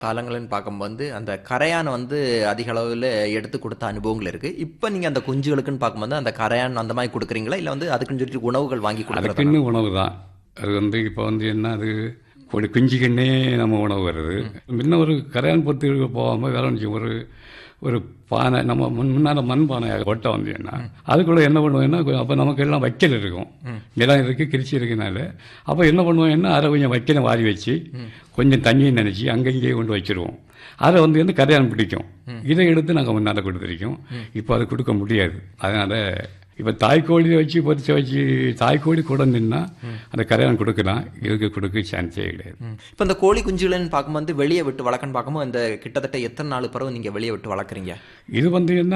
காலங்கள்னு பார்க்கும்போது அந்த கரையான் வந்து அதிக அளவில் எடுத்து கொடுத்த அனுபவங்கள் இருக்கு இப்போ நீங்க அந்த குஞ்சுகளுக்குன்னு பார்க்கும்போது அந்த கரையான் அந்த மாதிரி கொடுக்குறீங்களா இல்லை வந்து அதுக்குன்னு சொல்லிட்டு உணவுகள் வாங்கி கொடுக்குறதா அதுக்குன்னு உணவு தான் அது வந்து இப்போ வந்து என்ன அது ஒரு குஞ்சுக்குன்னே நம்ம உணவு வருது முன்ன ஒரு கரையான் பொறுத்து போகாமல் வேற ஒன்று ஒரு ஒரு பானை நம்ம முன் முன்னால் மண் பானை கொட்டை வந்து என்ன அதுக்குள்ளே என்ன பண்ணுவோம்னா அப்போ நமக்கு எல்லாம் வைக்கல் இருக்கும் நிலம் இருக்குது கிரிச்சி இருக்கனால அப்போ என்ன பண்ணுவோம்னா அதை கொஞ்சம் வைக்கலை வாரி வச்சு கொஞ்சம் தண்ணியை நினச்சி அங்கங்கேயே கொண்டு வச்சிருவோம் அதை வந்து வந்து கரையான் பிடிக்கும் இதை எடுத்து நாங்கள் முன்னால் கொடுத்துருக்கோம் இப்போ அது கொடுக்க முடியாது அதனால் இப்போ தாய்க்கோழியை வச்சு பொரிச்ச வச்சு தாய்க்கோழி கூட நின்னா அந்த கரையான் கொடுக்கலாம் இதுக்கு கொடுக்க சான்ஸே கிடையாது இப்போ இந்த கோழி குஞ்சுகள்னு பார்க்கும்போது வெளியே விட்டு வளர்க்கன்னு பார்க்கும்போது இந்த கிட்டத்தட்ட எத்தனை நாள் பிறகு நீங்க வெளியே விட்டு வளர்க்குறீங்க இது வந்து என்ன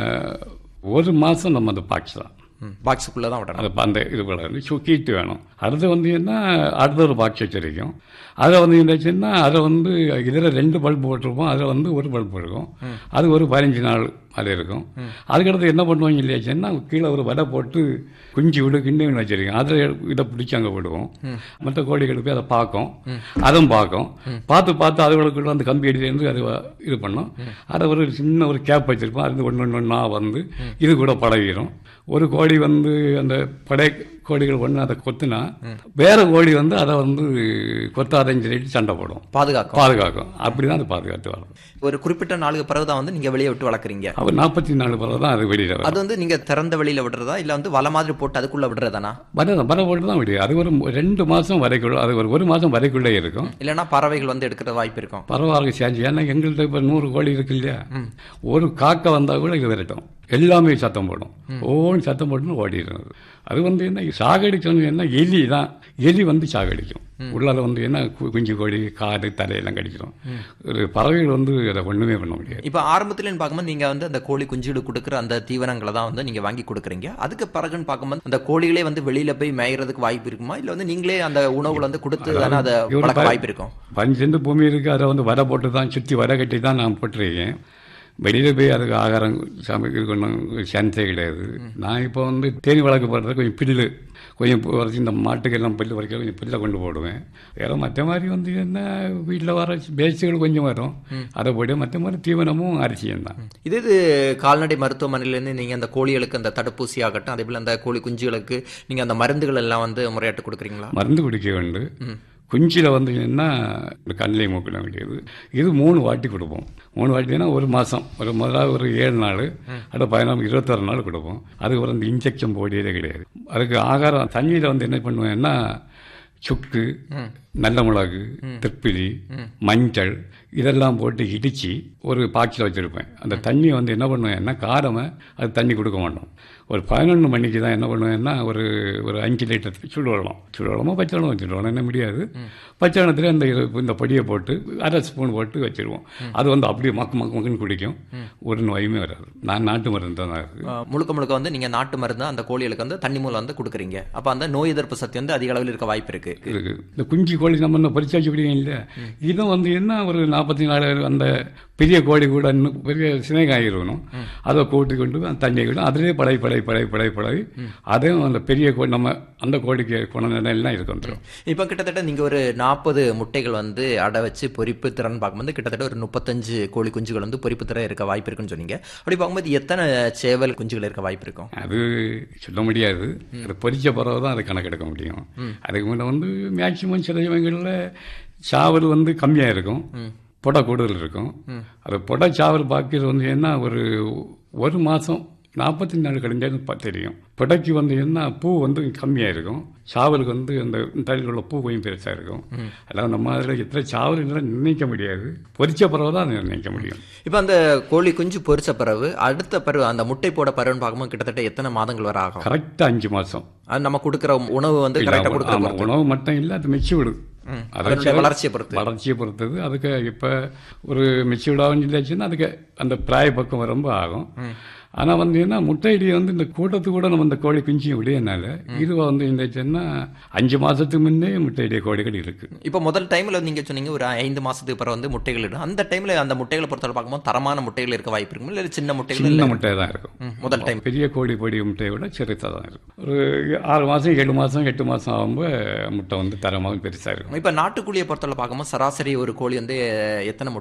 ஒரு மாதம் நம்ம அந்த பாக்ஸ் தான் பாக்ஸுக்குள்ளே தான் விடணும் அது அந்த இது வந்து சுக்கிட்டு வேணும் அடுத்து வந்து என்ன அடுத்த ஒரு பாக்ஸ் வச்சிருக்கோம் அதை வந்து என்னச்சுன்னா அதை வந்து இதில் ரெண்டு பல்ப் போட்டிருப்போம் அதில் வந்து ஒரு பல்ப் இருக்கும் அது ஒரு பதினஞ்சு நாள் அது இருக்கும் அதுக்கடுத்து என்ன பண்ணுவாங்க இல்லையாச்சுன்னா கீழே ஒரு வடை போட்டு குஞ்சு விடு கிண்ணு வச்சிருக்கோம் அதில் இதை பிடிச்சி அங்கே விடுவோம் மற்ற கோழிகள் போய் அதை பார்க்கும் அதுவும் பார்க்கும் பார்த்து பார்த்து அதுகளுக்குள்ள அந்த கம்பி அடியிலேருந்து அது வ- இது பண்ணும் அதை ஒரு சின்ன ஒரு கேப் வச்சிருப்போம் அது ஒன்று ஒன்று ஒன்றா வந்து இது கூட பழகிடும் ஒரு கோழி வந்து அந்த படை கோழிகள் ஒன்று அதை கொத்துனா வேற கோழி வந்து அதை வந்து கொத்தாதன்னு சொல்லிட்டு சண்டை போடும் பாதுகாக்கும் பாதுகாக்கும் அப்படிதான் அது பாதுகாத்து வரும் ஒரு குறிப்பிட்ட நாளுக்கு பிறகு தான் வந்து நீங்க வெளியே விட்டு வளர்க்குறீங்க அப்போ நாற்பத்தி நாலு பிறகு தான் அது வெளியில் வரும் அது வந்து நீங்க திறந்த வெளியில விடுறதா இல்ல வந்து வலை மாதிரி போட்டு அதுக்குள்ள விடுறதானா வர வர போட்டு தான் விடியும் அது ஒரு ரெண்டு மாதம் வரைக்குள்ள அது ஒரு ஒரு மாதம் வரைக்குள்ளே இருக்கும் இல்லைன்னா பறவைகள் வந்து எடுக்கிற வாய்ப்பு இருக்கும் பரவாயில்ல சேஞ்ச் ஏன்னா எங்கள்கிட்ட இப்போ நூறு கோழி இருக்கு இல்லையா ஒரு காக்கை வந்தால் கூட இது விரட்டும் எல்லாமே சத்தம் போடும் ஒவ்வொன்று சத்தம் போட்டுன்னு ஓடிடும் அது. அது வந்து என்ன சாகடிக்கணும் என்ன எலி தான் எலி வந்து சாகடிக்கும் உள்ளால வந்து என்ன கு- குஞ்சு கோழி காடு தலையெல்லாம் கடிக்கிறோம் ஒரு பறவைகள் வந்து அதை ஒன்றுமே பண்ண முடியாது இப்போ ஆரம்பத்துலன்னு பார்க்கும்போது நீங்க வந்து அந்த கோழி குஞ்சுடு கொடுக்குற அந்த தீவனங்களை தான் வந்து நீங்க வாங்கி கொடுக்குறீங்க அதுக்கு பிறகுன்னு பார்க்கும்போது அந்த கோழிகளே வந்து வெளியில போய் மேயறதுக்கு வாய்ப்பு இருக்குமா இல்ல வந்து நீங்களே அந்த உணவுல வந்து கொடுத்து தானே அதை இவரு வளர்க்க ப- வாய்ப்பு இருக்கும் பஞ்செண்டு பூமி இருக்கு அதை வந்து வரை போட்டு தான் சுற்றி வரை கட்டி தான் நான் போட்டிருக்கேன் வெளியில் போய் அதுக்கு ஆகாரம் சமைக்கணும் சான்ஸே கிடையாது நான் இப்போ வந்து தேனி வளர்க்க போடுறது கொஞ்சம் பில்லு கொஞ்சம் வரைச்சி இந்த மாட்டுக்கெல்லாம் பில்லு வரைக்கும் கொஞ்சம் பில்லை கொண்டு போடுவேன் வேற மற்ற மாதிரி வந்து என்ன வீட்டில் வர வேஸ்ட்டுகள் கொஞ்சம் வரும் அதை போட்டு மற்ற மாதிரி தீவனமும் அரிசியும் தான் இது இது கால்நடை மருத்துவமனையிலேருந்து நீங்க அந்த கோழிகளுக்கு அந்த தடுப்பூசி ஆகட்டும் அதே போல அந்த கோழி குஞ்சுகளுக்கு நீங்க அந்த மருந்துகள் எல்லாம் வந்து முறையாட்டு கொடுக்குறீங்களா மருந்து குடிக்க உண்டு குஞ்சில் வந்து என்ன கண்ணிலே மூக்கிட வேண்டியது இது மூணு வாட்டி கொடுப்போம் மூணு வாட்டினா ஒரு மாதம் ஒரு முதலாவது ஒரு ஏழு நாள் அடுத்த பதினாறு இருபத்தாறு நாள் கொடுப்போம் அதுக்கு ஒரு இந்த இன்ஜெக்ஷன் போடியதே கிடையாது அதுக்கு ஆகாரம் தண்ணியில் வந்து என்ன பண்ணுவேன்னா சுக்கு நல்ல மிளகு திப்பிலி மஞ்சள் இதெல்லாம் போட்டு இடித்து ஒரு பாக்ஸில் வச்சுருப்பேன் அந்த தண்ணியை வந்து என்ன பண்ணுவேன்னா காரமை அது தண்ணி கொடுக்க மாட்டோம் ஒரு பதினொன்று மணிக்கு தான் என்ன பண்ணுவேன்னா ஒரு ஒரு அஞ்சு லிட்டர் சுடுவெள்ளம் சுடுவெள்ளமோ பச்சைவளம் வச்சுருவோம் என்ன முடியாது பச்சைவளத்தில் இந்த இது- இந்த பொடியை போட்டு அரை ஸ்பூன் போட்டு வச்சிருவோம் அது வந்து அப்படியே மக்கு மக்கு மக்குன்னு குடிக்கும் ஒரு நோயுமே வராது நான் நாட்டு மருந்து தான் இருக்குது அஹ், முழுக்க முழுக்க வந்து நீங்க நாட்டு மருந்து அந்த கோழிகளுக்கு வந்து தண்ணி மூலம் வந்து கொடுக்குறீங்க அப்ப அந்த நோய் எதிர்ப்பு சக்தி வந்து அதிக அளவில் இருக்க வாய்ப்பு இருக்கு இருக்கு இந்த குஞ்சு கோழி நம்ம இன்னும் பறிச்சு வச்சு விடுவீங்க இல்லையா இதுவும் வந்து என்ன ஒரு நாற்பத்தி நாலு அந்த பெரிய கோழி கூட இன்னும் பெரிய சினேகம் ஆகிருக்கணும் அதை கூட்டி கொண்டு போய் அந்த தண்ணியை விடும் அதிலே பழகி பழகி பழகி பழகி பழகி அதையும் அந்த பெரிய கோழி நம்ம அந்த கோழிக்கு குணநிலையெல்லாம் இருக்கு வந்துடும் இப்போ கிட்டத்தட்ட நீங்க ஒரு நாற்பது முட்டைகள் வந்து அடை வச்சு பொரிப்பு திறன் பார்க்கும்போது கிட்டத்தட்ட ஒரு முப்பத்தஞ்சு கோழி குஞ்சுகள் வந்து பொரிப்பு திறன் இருக்க வாய்ப்பு இருக்குன்னு சொன்னீங்க அப்படி பார்க்கும்போது எத்தனை சேவல் குஞ்சுகள் இருக்க வாய்ப்பு இருக்கும் அது சொல்ல முடியாது அது பொரிச்ச பிறகு தான் அது கணக்கெடுக்க முடியும் அதுக்கு முன்னே வந்து மேக்சிமம் சில சமயங்களில் சாவல் வந்து கம்மியாக இருக்கும் புடை கூடுதல் இருக்கும் அது புடை சாவல் பாக்கியது வந்து என்ன ஒரு ஒரு மாதம் நாற்பத்தி நாலு கழிஞ்சாலும் ப- தெரியும் புடைக்கு வந்து என்ன பூ வந்து கம்மியாக இருக்கும் சாவலுக்கு வந்து அந்த தலையில் உள்ள பூ கொஞ்சம் பெருசாக இருக்கும் அதாவது நம்ம அதில் எத்தனை சாவல் நிர்ணயிக்க முடியாது பொரிச்ச பிறகு தான் அதை நிர்ணயிக்க முடியும் இப்போ அந்த கோழி குஞ்சு பொரிச்ச பிறகு அடுத்த பருவ அந்த முட்டை போட பருவன்னு பார்க்கும்போது கிட்டத்தட்ட எத்தனை மாதங்கள் வரை ஆகும் கரெக்டாக அஞ்சு மாதம் அது நம்ம கொடுக்குற உணவு வந்து கரெக்டாக கொடுக்குற ஆமா, உணவு மட்டும் இல்லை அது மெச்சூர்டு அதனுடைய வளர்ச்சியை பொறுத்து வளர்ச்சியை பொறுத்தது அதுக்கு இப்போ ஒரு மெச்சூர்டாகவும் இல்லைச்சுன்னா அதுக்கு அந்த பிராய பக்கம் ரொம்ப ஆகும் ஆனால் வந்து என்ன முட்டையிடியை வந்து இந்த கூட்டத்துக்கு கூட நம்ம இந்த கோழி குஞ்சியும் விடையனால இது வந்து இருந்துச்சுன்னா அஞ்சு மாதத்துக்கு முன்னே முட்டையிடிய கோழிகள் இருக்கு இப்போ முதல் டைம்ல நீங்க சொன்னீங்க ஒரு ஐந்து மாசத்துக்கு பிறகு வந்து முட்டைகள் இடும் அந்த டைம்ல அந்த முட்டைகளை பொறுத்தவரை பார்க்கும்போது தரமான முட்டைகள் இருக்க வாய்ப்பு இருக்கும் இல்ல சின்ன முட்டைகள் சின்ன இல்ல முட்டை தான் இருக்கும் ம், முதல் டைம் பெரிய கோழி பொடி முட்டையை விட சிறுத்தாக தான் இருக்கும் ஒரு ஆறு மாதம் ஏழு மாதம் எட்டு மாதம் ஆகும்போது முட்டை வந்து தரமாகவும் பெருசாக இருக்கும் இப்ப நாட்டுக்கோழியை பொறுத்தவரை பார்க்கும்போது சராசரி ஒரு கோழி வந்து எத்தனை